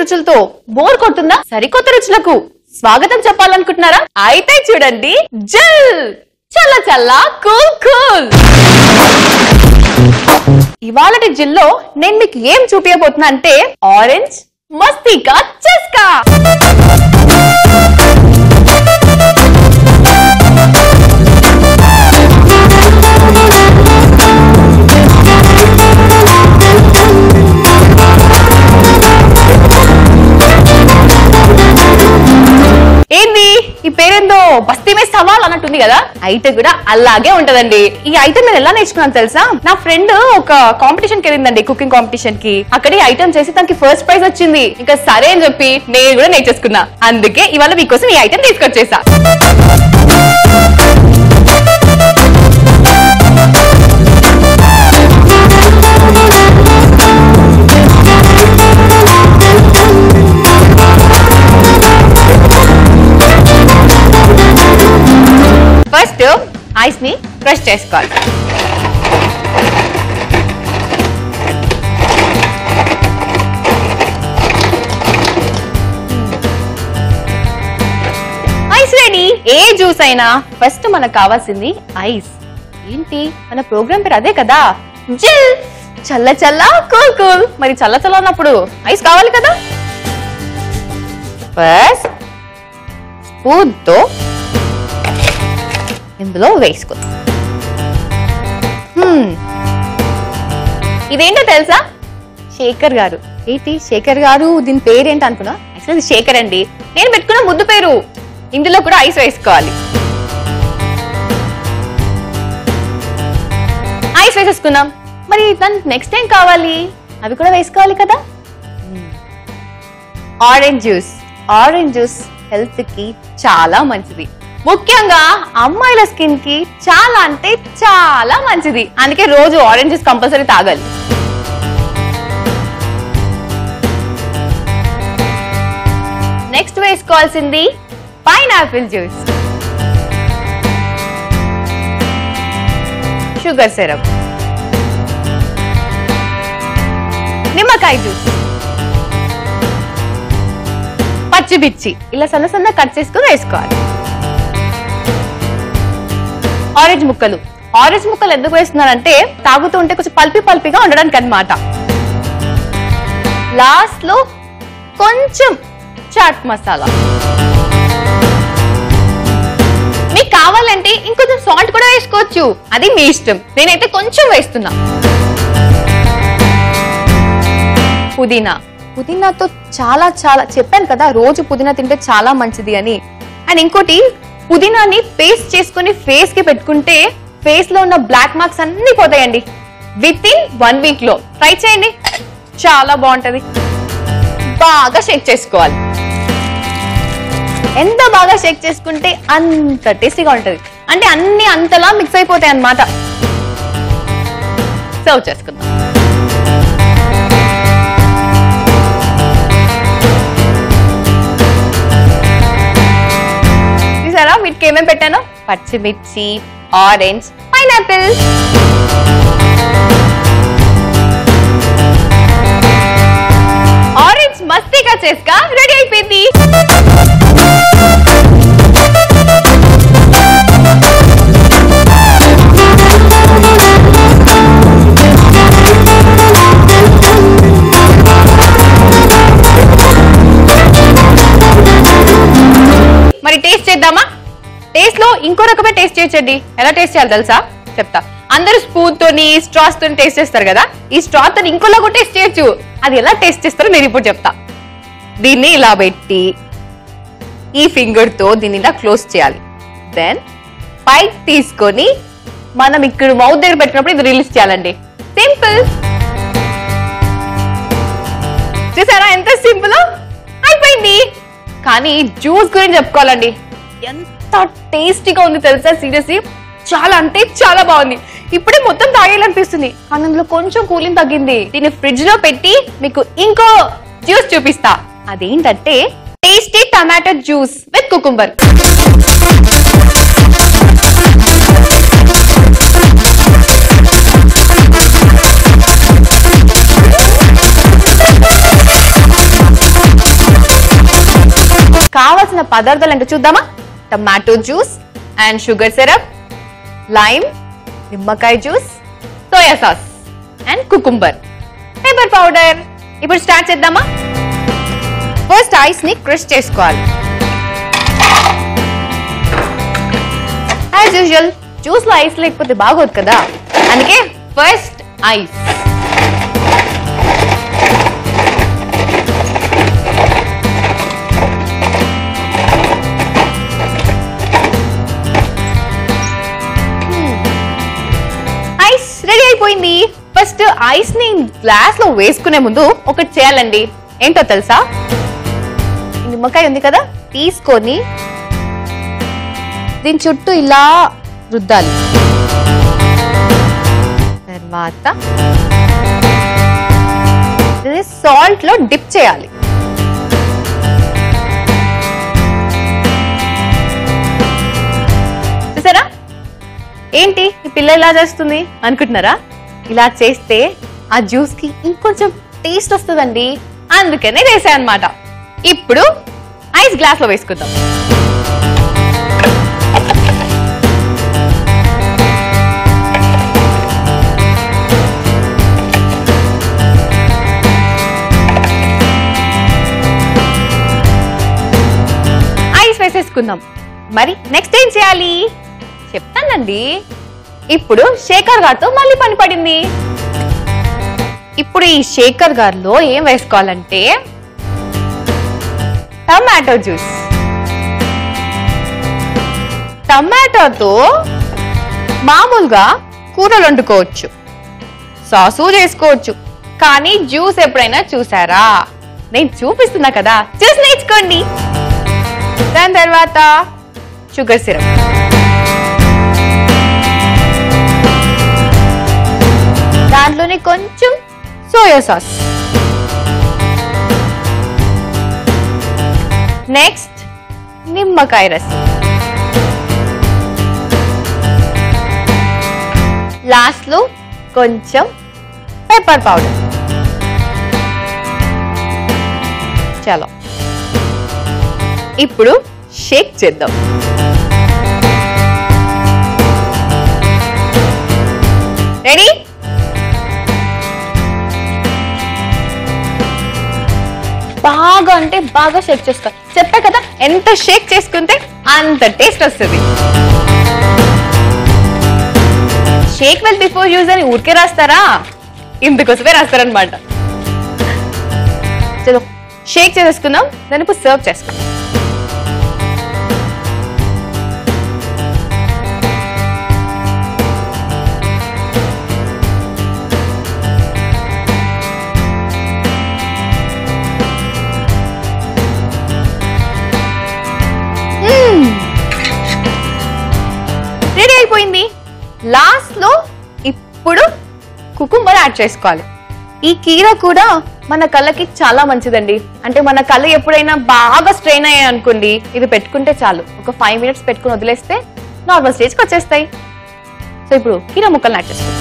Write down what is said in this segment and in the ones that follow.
రుచులతో bore కొడుతుందా సరికొత్త రుచులకు స్వాగతం చెప్పాలనుకుంటున్నారా అయితే చూడండి జల్ చల్ల చల్ల కూల్ కూల్ ఇవాళటి జిల్లో నేను మీకు ఏం చూపించబోతున్నా అంటే ఆరెంజ్ మస్తీకా చెస్కా ఏంది ఈ పేరేందో బస్తీ మే సవాల్ అన్నట్టుంది కదా అయితే కూడా అలాగే ఉంటదండి ఈ ఐటమ్ నేను ఎలా నేర్చుకున్నాను తెలుసా నా ఫ్రెండ్ ఒక కాంపిటీషన్ కి వెళ్ళిందండి కుకింగ్ కాంపిటీషన్ కి అక్కడ ఈ ఐటమ్ చేసి తనకి ఫస్ట్ ప్రైజ్ వచ్చింది ఇంకా సరే అని చెప్పి నేను కూడా నేర్చేసుకున్నా అందుకే ఇవాళ మీకోసం ఈ ఐటమ్ తీసుకొచ్చేసా ఫస్ట్ ఐస్ ని క్రష్ చేసుకోవాలి ఐస్ రెడీ ఏ జ్యూస్ అయినా ఫస్ట్ మనకు కావాల్సింది ఐస్ ఏంటి మన ప్రోగ్రామ్ పేరు అదే కదా జిల్ చల్ల చల్ల కూల్ కూల్ మరి చల్ల చల్ల ఉన్నప్పుడు ఐస్ కావాలి కదా ఫస్ట్ స్పూన్ తో ఇందులో వేసుకుందాం హ్మ్. ఇదేంటో తెలుసా శేఖర్ గారు ఏంటి శేఖర్ గారు దీని పేరేంటి అనుకున్నా యాక్చువల్లీ శేఖర్ అండి నేను పెట్టుకున్న ముద్దు పేరు ఇందులో కూడా ఐస్ వేసుకోవాలి ఐస్ వేసేసుకున్నాం మరి దానికి నెక్స్ట్ టైం కావాలి అవి కూడా వేసుకోవాలి కదా orange juice orange juice health కి చాలా మంచిది ముఖ్యంగా అమ్మాయిల స్కిన్ కి చాలా అంటే చాలా మంచిది అందుకే రోజు ఆరెంజ్ జ్యూస్ కంపల్సరీ తాగాలి నెక్స్ట్ వేసుకోవాల్సింది పైనాపిల్ జ్యూస్ షుగర్ సిరప్ నిమ్మకాయ జ్యూస్ పచ్చిమిర్చి ఇలా సన్న సన్న కట్ చేసుకుని వేసుకోవాలి ఆరెంజ్ ముక్కలు ఆరెంజ్ ముక్కలు ఎందుకు వేస్తున్నారంటే తాగుతూ ఉంటే కొంచెం పల్పి పల్పిగా ఉండడానికి అన్నమాట లాస్ట్ లో కొంచెం చాట్ మసాలా మీకు కావాలంటే ఇంకొంచెం సాల్ట్ కూడా వేసుకోవచ్చు అది మీ ఇష్టం నేనైతే కొంచెం వేస్తున్నా పుదీనా పుదీనాతో చాలా చాలా చెప్పాను కదా రోజు పుదీనా తింటే చాలా మంచిది అని అండ్ ఇంకోటి పుదీనాని పేస్ట్ చేసుకొని ఫేస్ కి పెట్టుకుంటే ఫేస్ లో ఉన్న బ్లాక్ మార్క్స్ అన్ని పోతాయండి విత్ ఇన్ వన్ వీక్ లో ట్రై చేయండి చాలా బాగుంటది బాగా షేక్ చేసుకోవాలి ఎంత బాగా షేక్ చేసుకుంటే అంత టేస్టీగా ఉంటది అంటే అన్ని అంతలా మిక్స్ అయిపోతాయి అన్నమాట సర్వ్ చేసుకుందాం చూసారా వీటికి ఏమేమి పెట్టాను పచ్చిమిర్చి ఆరెంజ్ పైనాపిల్ ఆరెంజ్ మస్తీగా చేసుక రెడీ అయిపోయింది మరి టేస్ట్ చేద్దామా టేస్ట్ లో ఇంకో రకమే టేస్ట్ చేయొచ్చండి ఎలా టేస్ట్ చేయాలి తెలుసా చెప్తా అందరూ స్పూన్ తోని స్ట్రాస్ తోని టేస్ట్ చేస్తారు కదా ఈ స్ట్రా తోని ఇంకోలా కూడా టేస్ట్ చేయొచ్చు అది ఎలా టేస్ట్ చేస్తారో నేను ఇప్పుడు చెప్తా దీన్ని ఇలా పెట్టి ఈ ఫింగర్ తో దీన్ని ఇలా క్లోజ్ చేయాలి దెన్ పైకి తీసుకొని మనం ఇక్కడ మౌత్ దగ్గర పెట్టినప్పుడు ఇది రిలీజ్ చేయాలండి సింపుల్ చూసారా ఎంత సింపుల్ అయిపోయింది కానీ జ్యూస్ గురించి చెప్పుకోవాలండి ఎంత టేస్టీగా ఉంది తెలుసా సీరియస్లీ చాలా అంటే చాలా బాగుంది ఇప్పుడే మొత్తం తాగేయాలనిపిస్తుంది కానీ అందులో కొంచెం కూలింగ్ తగ్గింది దీన్ని ఫ్రిడ్జ్ లో పెట్టి మీకు ఇంకో జ్యూస్ చూపిస్తా అదేంటంటే tasty tomato juice with cucumber కావాల్సిన పదార్థాలు అంటే చూద్దామా tomato juice and sugar syrup lime నిమ్మకాయ juice soya sauce and cucumber pepper powder ఇప్పుడు స్టార్ట్ చేద్దామా ఫస్ట్ ఐస్ ని క్రష్ చేసుకోవాలి యాజ్ యూజువల్ జ్యూస్ లో ఐస్ లేకపోతే బాగోదు కదా అందుకే ఫస్ట్ ఐస్ ఐస్ రెడీ అయిపోయింది ఫస్ట్ ఐస్ ని గ్లాస్ లో వేసుకునే ముందు ఒకటి చేయాలండి ఏంటో తెలుసా ఈ నిమ్మకాయ ఉంది కదా తీసుకొని దీని చుట్టూ ఇలా రుద్దాలి తర్వాత సాల్ట్ లో డిప్ చేయాలి చూసారా ఏంటి ఈ పిల్ల ఇలా చేస్తుంది అనుకుంటున్నారా ఇలా చేస్తే ఆ జ్యూస్ కి ఇంకొంచెం టేస్ట్ వస్తుందండి అందుకనే చేసా అన్నమాట ఇప్పుడు ఐస్ గ్లాస్ లో వేసుకుందాం ఐస్ వేసేసుకుందాం మరి నెక్స్ట్ ఏం చేయాలి చెప్తానండి ఇప్పుడు శేఖర్ గారితో మళ్ళీ పని పడింది ఇప్పుడు ఈ శేఖర్ గారిలో ఏం వేసుకోవాలంటే టమాటో జ్యూస్ టమాటోతో మామూలుగా కూరలు వండుకోవచ్చు సాసు చేసుకోవచ్చు కానీ జ్యూస్ ఎప్పుడైనా చూసారా నేను చూపిస్తున్నా కదా చూసి నేర్చుకోండి దాని తర్వాత షుగర్ సిరప్ దాంట్లోనే కొంచెం సోయా సాస్ నెక్స్ట్ నిమ్మకాయ రసం లాస్ట్ లో కొంచెం పెప్పర్ పౌడర్ చలో ఇప్పుడు షేక్ చేద్దాం రెడీ బాగా అంటే బాగా షేక్ చేసుకో చెప్పా కదా ఎంత షేక్ చేసుకుంటే అంత టేస్ట్ వస్తుంది షేక్ వెల్ బిఫోర్ యూజ్ అని ఊరికే రాస్తారా ఇందుకోసమే రాస్తారనమాట చలో షేక్ చేసేసుకుందాం దాన్ని ఇప్పుడు సర్వ్ చేసుకుందాం రెడీ అయిపోయింది లాస్ట్ లో ఇప్పుడు కుకుంబర్ యాడ్ చేసుకోవాలి ఈ కీర కూడా మన కళ్ళకి చాలా మంచిదండి అంటే మన కళ్ళు ఎప్పుడైనా బాగా స్ట్రెయిన్ అయ్యాయి అనుకోండి ఇది పెట్టుకుంటే చాలు ఒక ఫైవ్ మినిట్స్ పెట్టుకుని వదిలేస్తే నార్మల్ స్టేజ్కి వచ్చేస్తాయి సో ఇప్పుడు కీర ముక్కలు యాడ్ చేసుకోవాలి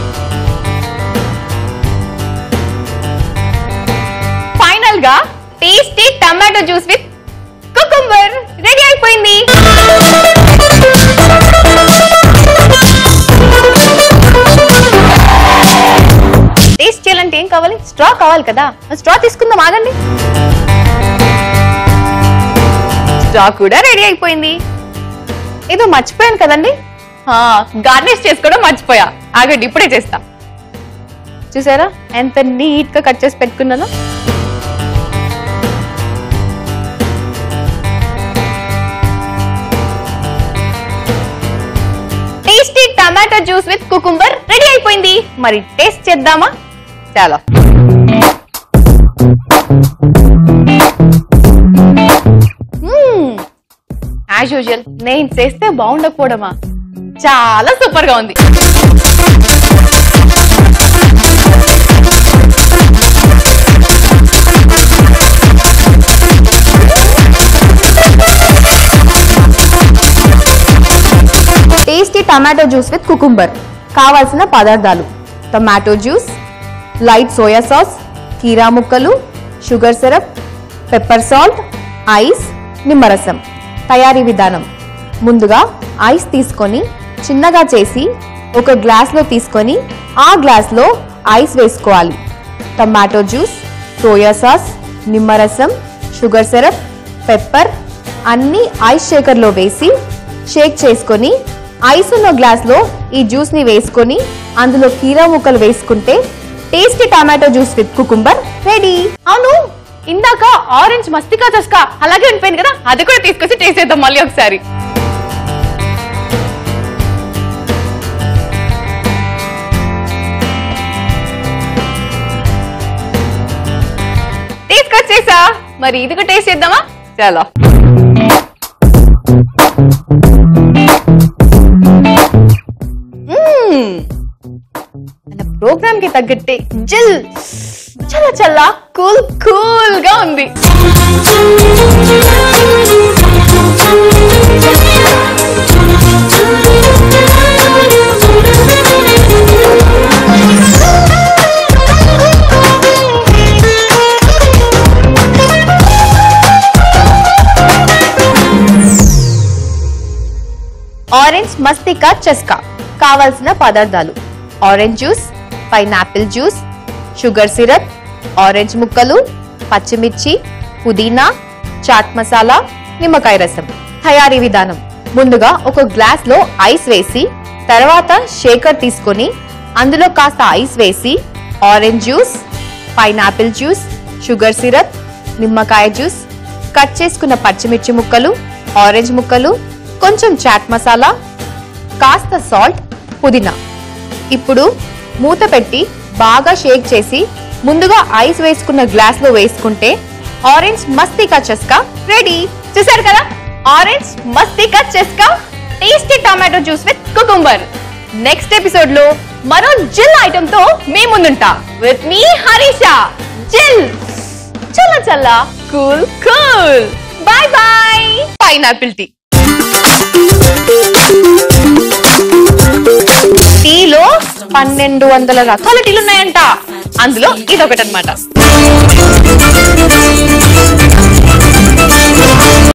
ఫైనల్ గా tasty tomato juice with cucumber ready అయిపోయింది టేస్ట్ చేయాలంటే ఏం కావాలి స్ట్రా కావాలి కదా స్ట్రా తీసుకుందాం ఆగండి స్ట్రా కూడా రెడీ అయిపోయింది ఏదో మర్చిపోయాను కదండి గార్నిష్ చేసుకోవడం మర్చిపోయా ఆగండి ఇప్పుడే చేస్తా చూసారా ఎంత నీట్ గా కట్ చేసి పెట్టుకున్నానో tasty tomato juice with cucumber ready అయిపోయింది మరి టేస్ట్ చేద్దామా చాలా యాజ్ యూజువల్ నేను చేస్తే బాగుండకపోవడమా చాలా సూపర్ గా ఉంది tasty tomato juice with cucumber కావాల్సిన పదార్థాలు tomato juice light soya sauce కీరా ముక్కలు sugar syrup pepper salt ice నిమ్మరసం తయారీ విధానం ముందుగా ఐస్ తీసుకొని చిన్నగా చేసి ఒక గ్లాస్లో తీసుకొని ఆ గ్లాస్లో ఐస్ వేసుకోవాలి టమాటో జ్యూస్ సోయా సాస్ నిమ్మరసం షుగర్ సిరప్ పెప్పర్ అన్ని ఐస్ షేకర్లో వేసి షేక్ చేసుకొని ఐస్ ఉన్న గ్లాస్లో ఈ జ్యూస్ని వేసుకొని అందులో కీరా ముక్కలు వేసుకుంటే tasty tomato juice with cucumber ready అవును ఇందాక ఆరెంజ్ మస్తికా చస్కా అలాగే ఉండిపోయింది కదా అది కూడా తీసుకొచ్చి టేస్ట్ చేద్దాం మళ్ళీ ఒకసారి తీసుకొచ్చేసా మరి ఇది కూడా టేస్ట్ చేద్దామా చాలా మన ప్రోగ్రామ్ కి తగ్గట్టే జిల్ చల్ల చల్ల కూల్ కూల్ గా ఉంది ఆరెంజ్ మస్తికా చెస్కా కావాల్సిన పదార్థాలు orange juice pineapple juice sugar syrup orange ముక్కలు పచ్చిమిర్చి పుదీనా చాట్ మసాలా నిమ్మకాయ రసం తయారీ విధానం ముందుగా ఒక గ్లాస్ లో ఐస్ వేసి తర్వాత షేకర్ తీసుకొని అందులో కాస్త ఐస్ వేసి orange juice pineapple juice sugar syrup నిమ్మకాయ జ్యూస్ కట్ చేసుకున్న పచ్చిమిర్చి ముక్కలు ఆరెంజ్ ముక్కలు కొంచెం చాట్ మసాలా కాస్త సాల్ట్ పుదీనా ఇప్పుడు మూత పెట్టి బాగా షేక్ చేసి ముందుగా ఐస్ వేసుకున్న గ్లాస్ లో వేసుకుంటే ఆరెంజ్ మస్తికా చెస్కా రెడీ చూసారు కదా ఆరెంజ్ మస్తికా చెస్కా tasty tomato juice with cucumber next episode లో మరో జిల్ ఐటమ్ తో మీ ముందుంటా విత్ మీ హరీషా జిల్ చల్ల చల్ల cool cool bye bye pineapple tea టీలో పన్నెండు వందల రకాల టీలు ఉన్నాయంట అందులో ఇదొకటి అనమాట